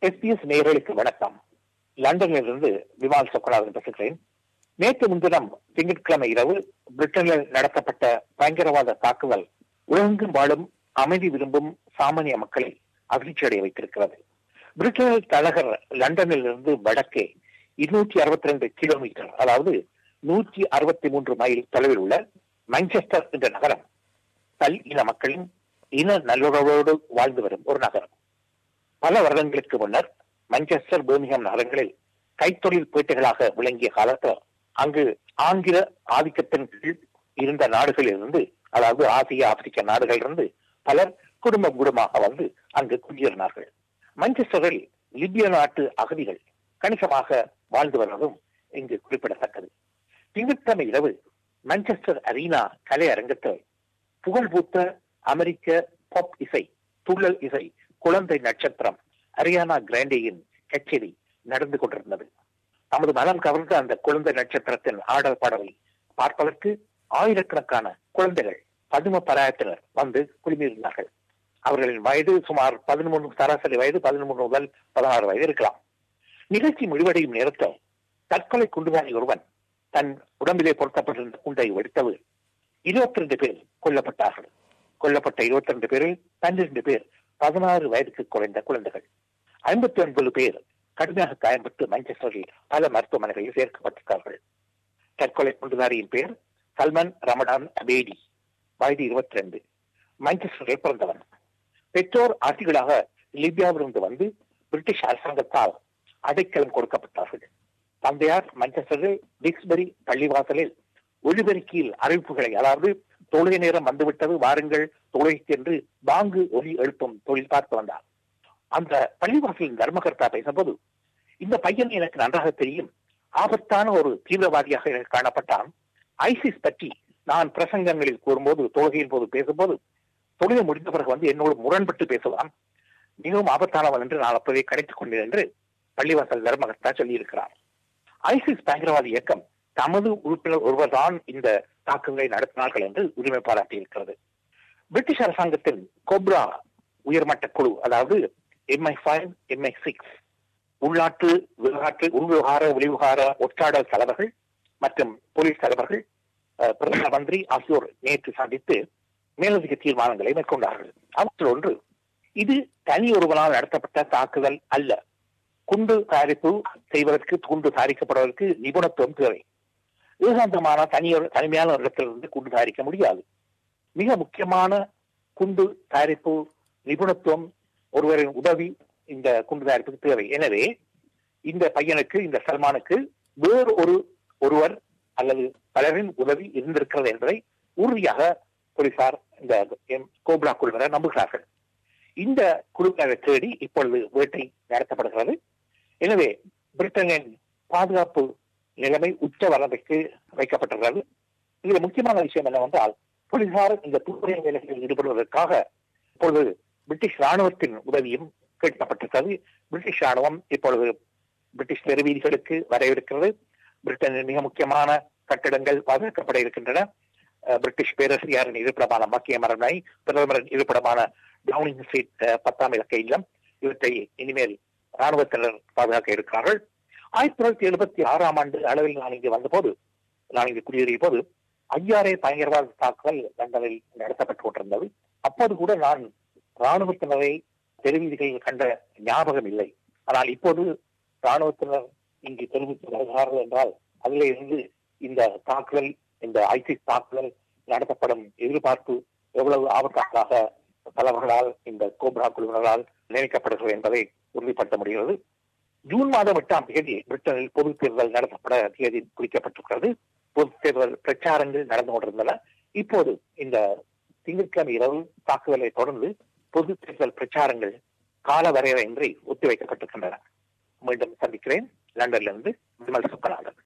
SBS நேயர்களுக்கு வணக்கம் லண்டனிலிருந்து விமால் சொக்கலாதன் பேசுகிறேன் நேற்று முன்தினம் திங்கட்கிழமை இரவு பிரிட்டனில் நடத்தப்பட்ட பயங்கரவாத தாக்குதல் உலகெங்கும் வாழும் அமைதி விரும்பும் சாமானிய மக்களை அதிர்ச்சியடைய வைத்திருக்கிறது பிரிட்டனில் தலைநகர் லண்டனில் இருந்து வடக்கே இருநூற்றி அறுபத்தி ரெண்டு கிலோமீட்டர் அதாவது நூற்றி அறுபத்தி மூன்று மைல் தொலைவில் உள்ள மான்செஸ்டர் என்ற நகரம் பல் இன மக்களின் இன நல்லுறவோடு வாழ்ந்து வரும் ஒரு நகரம் பல வருடங்களுக்கு முன்னர் மான்செஸ்டர் பேர்மிங்ஹாம் நகரங்களில் கைத்தொழில் பேட்டைகளாக விளங்கிய காலத்தில் அங்கு ஆங்கில ஆதிக்கத்தின் கீழ் இருந்த நாடுகளிலிருந்து அதாவது ஆசிய ஆப்பிரிக்க நாடுகளிலிருந்து பலர் குடும்பம் குடும்பமாக வந்து அங்கு குடியேறினார்கள் மான்செஸ்டரில் லிபிய நாட்டு அகதிகள் கணிசமாக வாழ்ந்து வருவதும் இங்கு குறிப்பிடத்தக்கது திங்கட்கிழமை இரவு மான்செஸ்டர் அரீனா கலை அரங்கத்தில் புகழ்பூத்த அமெரிக்க பாப் இசை துள்ளல் இசை குழந்தை நட்சத்திரம் அரியானா கிராண்டேயின் கச்சேரி நடந்து கொண்டிருந்தது நமது மனம் கவர்ந்த அந்த குழந்தை நட்சத்திரத்தின் ஆடல் பாடலை பார்ப்பதற்கு ஆயிரக்கணக்கான குழந்தைகள் பதும பராயத்தினர் வந்து குழுமியிருந்தார்கள் அவர்களின் வயது சுமார் பதிமூணு சராசரி வயது பதிமூணு முதல் பதினாறு வயது இருக்கலாம் நிகழ்ச்சி முடிவடையும் நேரத்தில் தற்கொலை குண்டுதாரி ஒருவன் தன் உடம்பிலே பொருத்தப்பட்டிருந்த குண்டை வெடித்தது இருபத்தி ரெண்டு பேர் கொல்லப்பட்டார்கள் கொல்லப்பட்ட இருபத்தி ரெண்டு பேரில் பன்னிரண்டு பேர் பதினாறு வயதுக்கு குறைந்த குழந்தைகள் ஐம்பத்தி ஒன்பது பேர் கடுமையாக காயம்பட்டு மான்செஸ்டரில் பல மருத்துவமனைகளில் சேர்க்கப்பட்டிருக்கிறார்கள் தற்கொலை குண்டுதாரியின் பேர் சல்மான் ரமடான் அபேடி வயது இருபத்தி ரெண்டு மான்செஸ்டரில் பிறந்தவன் பெற்றோர் ஆட்சிகளாக லிபியாவிலிருந்து வந்து பிரிட்டிஷ் அரசாங்கத்தால் அடைக்கலம் கொடுக்கப்பட்டார்கள் தந்தையார் மான்செஸ்டரில் டிக்ஸ்பரி பள்ளிவாசலில் ஒளிபெருக்கியில் அறிவிப்புகளை அதாவது தொழுகை நேரம் வந்துவிட்டது வாருங்கள் தொழுகைக்கு என்று பாங்கு ஒலி எழுப்பும் தொழில் பார்த்து வந்தார் அந்த பள்ளிவாசலின் தர்மகர்த்தா பேசும்போது இந்த பையன் எனக்கு நன்றாக தெரியும் ஆபத்தான ஒரு தீவிரவாதியாக எனக்கு காணப்பட்டான் ஐசிஸ் பற்றி நான் பிரசங்கங்களில் கூறும்போது தொழுகையின் போது பேசும்போது தொழுகை முடிந்த பிறகு வந்து என்னோடு முரண்பட்டு பேசுவான் மிகவும் ஆபத்தானவன் என்று நான் அப்போதே கணித்துக் கொண்டேன் என்று பள்ளிவாசல் தர்மகர்த்தா சொல்லியிருக்கிறார் ஐசிஸ் பயங்கரவாத இயக்கம் தமது உறுப்பினர் ஒருவர்தான் இந்த தாக்குதலை நடத்தினார்கள் என்று உரிமை பாராட்டியிருக்கிறது பிரிட்டிஷ் அரசாங்கத்தின் கோப்ரா உயர்மட்ட குழு அதாவது எம்ஐ ஃபைவ் எம்ஐ சிக்ஸ் உள்நாட்டு விவகார உள்விவகார வெளிவிவகார ஒற்றாடல் தலைவர்கள் மற்றும் போலீஸ் தலைவர்கள் பிரதம மந்திரி ஆகியோர் நேற்று சந்தித்து மேலதிக தீர்மானங்களை மேற்கொண்டார்கள் அவற்றில் ஒன்று இது தனி ஒருவனால் நடத்தப்பட்ட தாக்குதல் அல்ல குண்டு தயாரிப்பு செய்வதற்கு குண்டு தயாரிக்கப்படுவதற்கு நிபுணத்துவம் தேவை ஏகாந்தமான தனியொரு தனிமையான ஒரு இடத்திலிருந்து குண்டு தயாரிக்க முடியாது மிக முக்கியமான குண்டு தயாரிப்பு நிபுணத்துவம் ஒருவரின் உதவி இந்த குண்டு தயாரிப்புக்கு தேவை எனவே இந்த பையனுக்கு இந்த சல்மானுக்கு வேறு ஒரு ஒருவர் அல்லது பலரின் உதவி இருந்திருக்கிறது என்பதை உறுதியாக போலீசார் இந்த கோப்ரா குழுவினர் நம்புகிறார்கள் இந்த குழுவினரை தேடி இப்பொழுது வேட்டை நடத்தப்படுகிறது எனவே பிரிட்டனின் பாதுகாப்பு நிலைமை உச்ச வரம்புக்கு வைக்கப்பட்டுள்ளது இதுல முக்கியமான விஷயம் என்னவென்றால் போலீசார் இந்த துப்புரை வேலைகளில் ஈடுபடுவதற்காக இப்பொழுது பிரிட்டிஷ் ராணுவத்தின் உதவியும் கேட்கப்பட்டிருக்கிறது பிரிட்டிஷ் ராணுவம் இப்பொழுது பிரிட்டிஷ் நெருவீதிகளுக்கு வர இருக்கிறது பிரிட்டனின் மிக முக்கியமான கட்டிடங்கள் பாதுகாக்கப்பட இருக்கின்றன பிரிட்டிஷ் பேரரசியாரின் இருப்பிடமான மக்கிய மரணை பிரதமரின் இருப்பிடமான டவுனிங் ஸ்ட்ரீட் பத்தாம் இலக்க இல்லம் இவற்றை இனிமேல் ராணுவத்தினர் பாதுகாக்க இருக்கிறார்கள் ஆயிரத்தி தொள்ளாயிரத்தி எழுபத்தி ஆறாம் ஆண்டு அளவில் நான் இங்கு வந்தபோது நான் இங்கு குடியேறிய போது ஐயாரே பயங்கரவாத தாக்குதல் லண்டனில் நடத்தப்பட்டு கொண்டிருந்தது அப்போது கூட நான் ராணுவத்தினரை தெருவீதிகளில் கண்ட ஞாபகம் இல்லை ஆனால் இப்போது ராணுவத்தினர் இங்கு தெரிவித்து வருகிறார்கள் என்றால் அதிலே இருந்து இந்த தாக்குதல் இந்த ஐசிஸ் தாக்குதல் நடத்தப்படும் எதிர்பார்ப்பு எவ்வளவு ஆபத்தானதாக தலைவர்களால் இந்த கோப்ரா குழுவினரால் நியமிக்கப்படுகிறது என்பதை உறுதிப்படுத்த முடிகிறது ஜூன் மாதம் எட்டாம் தேதி பிரிட்டனில் பொது தேர்தல் நடத்தப்பட தேதி குறிக்கப்பட்டிருக்கிறது பொது தேர்தல் பிரச்சாரங்கள் நடந்து கொண்டிருந்தன இப்போது இந்த திங்கட்கிழமை இரவு தாக்குதலை தொடர்ந்து பொது தேர்தல் பிரச்சாரங்கள் கால வரையறையின்றி ஒத்திவைக்கப்பட்டிருக்கின்றன மீண்டும் சந்திக்கிறேன் லண்டனிலிருந்து விமல் சுக்கநாதன்